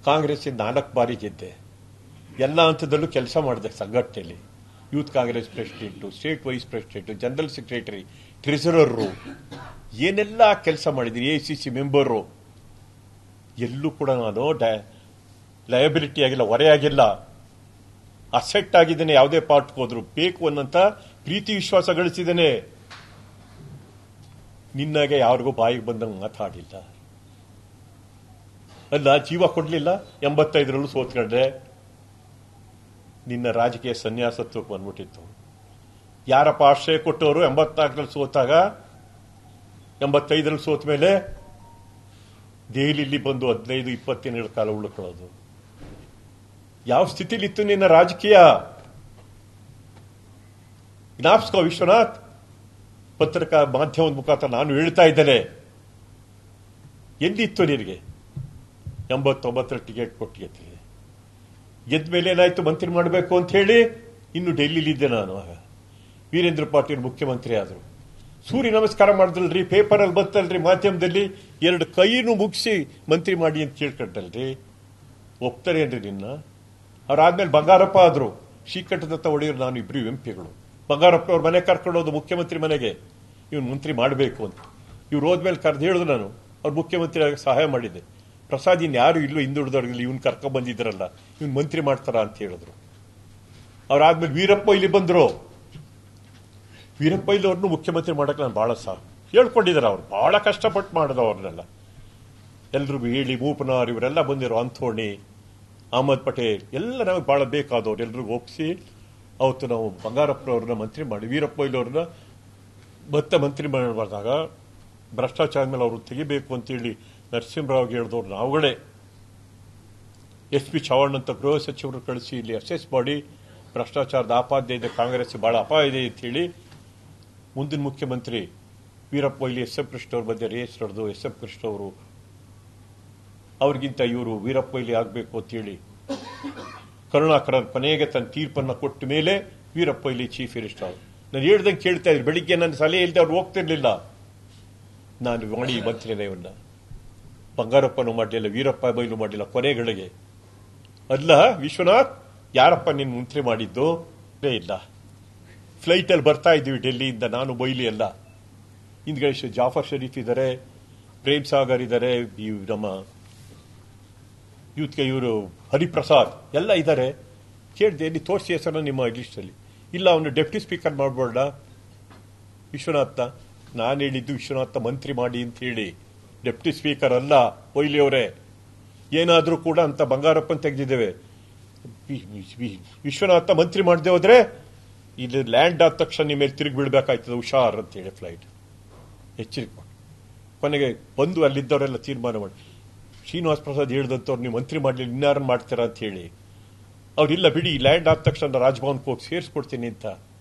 ಕಾಂಗ್ರೆಸ್ಸಿಂದ ನಾಲ್ಕು ಬಾರಿ ಗೆದ್ದೆ ಎಲ್ಲ ಹಂತದಲ್ಲೂ ಕೆಲಸ ಮಾಡಿದೆ ಸಂಘಟನೆಯಲ್ಲಿ youth Congress president state vice president general secretary treasurer ಏನೆಲ್ಲ ಕೆಲಸ ಮಾಡಿದ್ದೀನಿ ಎ ಸಿ ಸಿ ಮೆಂಬರು ಎಲ್ಲೂ ಕೂಡ ನಾನು ಲಯಬಿಲಿಟಿ ಆಗಿಲ್ಲ ಹೊರೆಯಾಗಿಲ್ಲ ಅಸೆಟ್ ಆಗಿದ್ದೇನೆ ಯಾವುದೇ ಪಾರ್ಟ್ಗೆ ಹೋದ್ರು ಬೇಕು ಅನ್ನಂತ ಪ್ರೀತಿ ವಿಶ್ವಾಸ ಗಳಿಸಿದ್ದೇನೆ ನಿನ್ನಾಗೆ ಯಾರಿಗೂ ಬಾಯಿಗೆ ಬಂದಂಗೆ ಮಾತಾಡಿಲ್ಲ ಅಲ್ಲ ಜೀವ ಕೊಡ್ಲಿಲ್ಲ ಎಂಬತ್ತೈದರಲ್ಲೂ ಸೋತ್ಕೊಂಡೆ ನಿನ್ನ ರಾಜಕೀಯ ಸನ್ಯಾಸತ್ವಕ್ಕೆ ಬಂದ್ಬಿಟ್ಟಿತ್ತು ಯಾರಪ್ಪ ಆಶ್ರಯ ಕೊಟ್ಟವರು ಎಂಬತ್ನಾಲ್ಕರಲ್ಲಿ ಸೋತಾಗ ಎಂಬತ್ತೈದರಲ್ಲಿ ಸೋತ ಮೇಲೆ ದೆಹಲಿಲಿ ಬಂದು ಹದಿನೈದು ಇಪ್ಪತ್ತಿನ ಕಾಲ ಉಳ್ಕೊಳ್ಳೋದು ಯಾವ ಸ್ಥಿತಿಲಿತ್ತು ನಿನ್ನ ರಾಜಕೀಯ ಜ್ಞಾಪಿಸ್ಕೋ ವಿಶ್ವನಾಥ್ ಪತ್ರಿಕಾ ಮಾಧ್ಯಮದ ಮುಖಾಂತರ ನಾನು ಹೇಳ್ತಾ ಇದ್ದೇನೆ ಎಲ್ಲಿತ್ತು ನಿನಗೆ ಎಂಬತ್ತೊಂಬತ್ತರ ಟಿಕೆಟ್ ಕೊಟ್ಟಿಗೆ ಗೆದ್ದ ಮೇಲೆ ಏನಾಯ್ತು ಮಂತ್ರಿ ಮಾಡಬೇಕು ಅಂತ ಹೇಳಿ ಇನ್ನು ಡೆಲ್ಲಿಲಿದ್ದೆ ನಾನು ಆಗ ವೀರೇಂದ್ರ ಪಾಟೀಲ್ ಮುಖ್ಯಮಂತ್ರಿ ಆದರು ಸೂರ್ಯ ನಮಸ್ಕಾರ ಮಾಡಿದ್ರಲ್ರಿ ಪೇಪರಲ್ಲಿ ಬಂತಲ್ರಿ ಮಾಧ್ಯಮದಲ್ಲಿ ಎರಡು ಕೈನು ಮುಗಿಸಿ ಮಂತ್ರಿ ಮಾಡಿ ಅಂತ ಕೇಳ್ಕೊಂಡಲ್ರಿ ಒಪ್ತಾರೇನ್ರಿ ನಿನ್ನ ಅವ್ರಾದ್ಮೇಲೆ ಬಂಗಾರಪ್ಪ ಆದ್ರು ಶ್ರೀಕಂಠದತ್ತ ಒಡೆಯರು ನಾನು ಇಬ್ರು ಎಂಪಿಗಳು ಬಂಗಾರಪ್ಪನವ್ರ ಮನೆ ಕರ್ಕೊಂಡೋದು ಮುಖ್ಯಮಂತ್ರಿ ಮನೆಗೆ ಇವನು ಮಂತ್ರಿ ಮಾಡಬೇಕು ಅಂತ ಇವ್ರು ಹೋದ್ಮೇಲೆ ಕರೆದು ಹೇಳಿದ್ರು ನಾನು ಅವ್ರು ಮುಖ್ಯಮಂತ್ರಿ ಆಗಿ ಸಹಾಯ ಮಾಡಿದ್ದೆ ಪ್ರಸಾದ್ ಇನ್ ಯಾರು ಇಲ್ಲೂ ಹಿಂದುಳಿದವ್ರಿಗೆ ಇವ್ನು ಕರ್ಕೊಂಡ್ ಬಂದಿದ್ರಲ್ಲ ಇವ್ನು ಮಂತ್ರಿ ಮಾಡ್ತಾರ ಅಂತ ಹೇಳಿದ್ರು ಅವ್ರಾದ್ಮೇಲೆ ವೀರಪ್ಪ ಇಲ್ಲಿ ಬಂದ್ರು ವೀರಪ್ಪ ಇಲ್ಲಿ ಅವ್ರನ್ನು ಮುಖ್ಯಮಂತ್ರಿ ಮಾಡಕ್ಕೆ ನಾನು ಬಹಳ ಸಹ ಹೇಳ್ಕೊಂಡಿದ್ದಾರೆ ಅವ್ರು ಬಹಳ ಕಷ್ಟಪಟ್ಟು ಮಾಡಿದವ್ರನ್ನೆಲ್ಲ ಎಲ್ರಿಗೂ ಹೇಳಿ ಮೂಪನಾರ್ ಇವರೆಲ್ಲ ಬಂದಿರೋ ಅಂಥೋಣಿ ಅಹಮದ್ ಪಟೇಲ್ ಎಲ್ಲ ನಮಗೆ ಬಹಳ ಬೇಕಾದವ್ರು ಎಲ್ರಿಗೂ ಒಪ್ಪಿಸಿ ಅವತ್ತು ನಾವು ಬಂಗಾರಪ್ಪನವ್ರನ್ನ ಮಂತ್ರಿ ಮಾಡಿ ವೀರಪ್ಪ ಇಲ್ಲವ್ರನ್ನ ಮತ್ತೆ ಮಂತ್ರಿ ಮಾಡಿದಾಗ ಭ್ರಷ್ಟಾಚಾರ ಮೇಲೆ ಅವರು ತೆಗಿಬೇಕು ಅಂತೇಳಿ ನರಸಿಂಹರಾವ್ಗೆ ಹೇಳಿದವ್ರು ನಾವುಗಳೇ ಎಸ್ ಪಿ ಚವಾಣ್ ಅಂತ ಗೃಹ ಸಚಿವರು ಕಳಿಸಿ ಇಲ್ಲಿ ಅಸೆಸ್ ಮಾಡಿ ಭ್ರಷ್ಟಾಚಾರದ ಆಪಾದ್ಯ ಇದೆ ಕಾಂಗ್ರೆಸ್ ಬಹಳ ಅಪಾಯ ಇದೆ ಅಂತ ಹೇಳಿ ಮುಂದಿನ ಮುಖ್ಯಮಂತ್ರಿ ವೀರಪ್ಪ ಇಲ್ಲಿ ಎಸ್ ಎಂ ಕೃಷ್ಣ ಅವ್ರ ಮಧ್ಯೆ ರೇಸ್ ನಡೆದು ಎಸ್ ಎಂ ಕೃಷ್ಣ ಅವರು ಅವ್ರಿಗಿಂತ ಇವರು ವೀರಪ್ಪ ಇಲ್ಲಿ ಆಗಬೇಕು ಅಂತ ಹೇಳಿ ಕರುಣಾಕರನ್ ಕೊನೆಗೆ ತನ್ನ ತೀರ್ಪನ್ನ ಕೊಟ್ಟ ಮೇಲೆ ವೀರಪ್ಪ ಇಲ್ಲಿ ಚೀಫ್ ಮಿನಿಸ್ಟರ್ ನಾನು ಹೇಳ್ದಂಗೆ ಕೇಳ್ತಾ ಇದ್ರು ಬೆಳಿಗ್ಗೆ ನನ್ನ ಸಲಹೆ ಇಲ್ಲದೆ ಅವ್ರು ಹೋಗ್ತಿರ್ಲಿಲ್ಲ ನಾನು ಮಾಡಿ ಮಂತ್ರಿನೇ ಇವನ್ನ ಬಂಗಾರಪ್ಪನೂ ಮಾಡಲಿಲ್ಲ ವೀರಪ್ಪ ಬೈಲು ಮಾಡಲಿಲ್ಲ ಕೊನೆಗಳಿಗೆ ಅಲ್ಲ ವಿಶ್ವನಾಥ್ ಯಾರಪ್ಪ ನಿನ್ ಮಂತ್ರಿ ಮಾಡಿದ್ದು ಇಲ್ಲೇ ಇಲ್ಲ ಫ್ಲೈಟ್ ಅಲ್ಲಿ ಬರ್ತಾ ಇದ್ದೀವಿ ಡೆಲ್ಲಿಯಿಂದ ನಾನು ಬೈಲಿ ಎಲ್ಲ ಹಿಂದ್ಗಡೆ ಜಾಫರ್ ಶರೀಫ್ ಇದ್ದಾರೆ ಪ್ರೇಮ್ ಸಾಗರ್ ಇದ್ದಾರೆ ಈ ನಮ್ಮ ಯೂತ್ಗೆ ಇವರು ಹರಿಪ್ರಸಾದ್ ಎಲ್ಲ ಇದ್ದಾರೆ ಕೇಳಿದೆ ಇಲ್ಲಿ ತೋರಿಸಿ ಹೆಸರನ್ನ ನಿಮ್ಮ ಲಿಸ್ಟಲ್ಲಿ ಇಲ್ಲ ಅವನು ಡೆಪ್ಟಿ ಸ್ಪೀಕರ್ ಮಾಡಬೇಡ ವಿಶ್ವನಾಥ ನಾನು ಹೇಳಿದ್ದು ವಿಶ್ವನಾಥ ಮಂತ್ರಿ ಮಾಡಿ ಅಂತ ಹೇಳಿ ಡೆಪ್ಟಿ ಸ್ಪೀಕರ್ ಅಲ್ಲ ಕೊಹ್ಲಿ ಅವರೇ ಏನಾದರೂ ಕೂಡ ಅಂತ ಬಂಗಾರಪ್ಪನ್ ತೆಗೆದಿದ್ದೇವೆ ವಿಶ್ವನಾಥ ಮಂತ್ರಿ ಮಾಡದೆ ಹೋದ್ರೆ ಇಲ್ಲಿ ಲ್ಯಾಂಡ್ ಆದ ತಕ್ಷಣ ನಿಮ್ಮ ಮೇಲೆ ತಿರುಗಿ ಬೀಳ್ಬೇಕಾಯ್ತದೆ ಹುಷಾರ್ ಅಂತ ಹೇಳಿ ಫ್ಲೈಟ್ ಎಚ್ಚರಿಕೆ ಮಾಡಿ ಕೊನೆಗೆ ಬಂದು ಅಲ್ಲಿದ್ದವರೆಲ್ಲ ತೀರ್ಮಾನ ಮಾಡಿ ಶ್ರೀನಿವಾಸ್ ಪ್ರಸಾದ್ ಹೇಳ್ದಂತವ್ರು ನೀವು ಮಂತ್ರಿ ಮಾಡಲಿ ಇನ್ನಾರನ್ನ ಮಾಡ್ತೀರಾ ಅಂತ ಹೇಳಿ ಅವ್ರಿಲ್ಲ ಬಿಡಿ ಲ್ಯಾಂಡ್ ಆದ ತಕ್ಷಣ ರಾಜಭವನ್ಗೆ ಹೋಗಿ ಸೇರಿಸ್ಕೊಡ್ತೀನಿ ಅಂತ